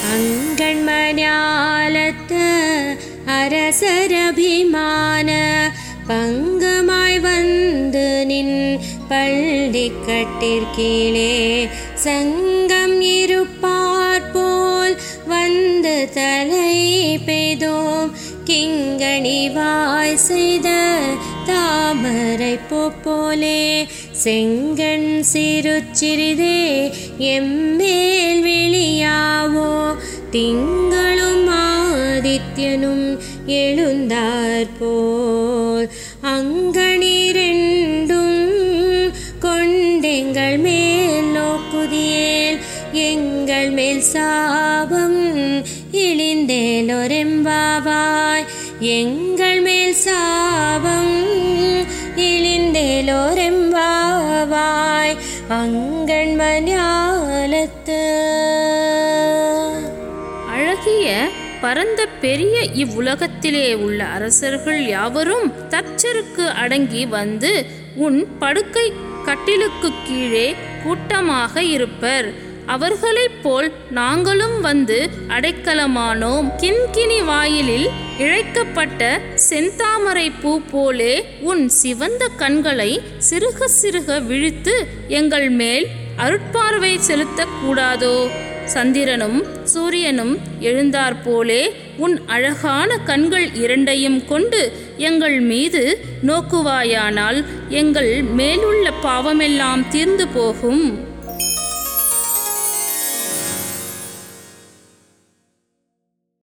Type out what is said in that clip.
அங்கண்மஞாலத்து அரசரபிமான பங்கமாய் வந்து நின் பள்ளிக்கட்டிற்கீழே சங்கம் இருப்பார் போல் வந்து தலை பெய்தோம் கிங்கணி வாய் செய்த தாமரை போலே செங்கண் சிறுச்சிறிதே எம்மேல் வெளியாவோ திங்களும் ஆதித்யனும் எழுந்தார் போல் அங்கணிரெண்டும் கொண்டெங்கள் மேல் நோக்குதியேல் எங்கள் மேல் சாபம் இழிந்தேலோரெம்பாவாய் எங்கள் மேல் சாபம் இழிந்தேலோரெம்பாவாய் அங்கண்மஞாலத்து அழகிய பரந்த பெரிய இவ்வுலகத்திலே உள்ள அரசர்கள் யாவரும் தச்சருக்கு அடங்கி வந்து உன் படுக்கை கட்டிலுக்கு கீழே கூட்டமாக இருப்பர் அவர்களைப் போல் நாங்களும் வந்து அடைக்கலமானோம் கிண்கிணி வாயிலில் இழைக்கப்பட்ட செந்தாமரை பூ போலே உன் சிவந்த கண்களை சிறுக சிறுக விழித்து எங்கள் மேல் அருட்பார்வை செலுத்தக் கூடாதோ சந்திரனும் சூரியனும் எழுந்தாற்போலே உன் அழகான கண்கள் இரண்டையும் கொண்டு எங்கள் மீது நோக்குவாயானால் எங்கள் மேலுள்ள பாவமெல்லாம் தீர்ந்து போகும்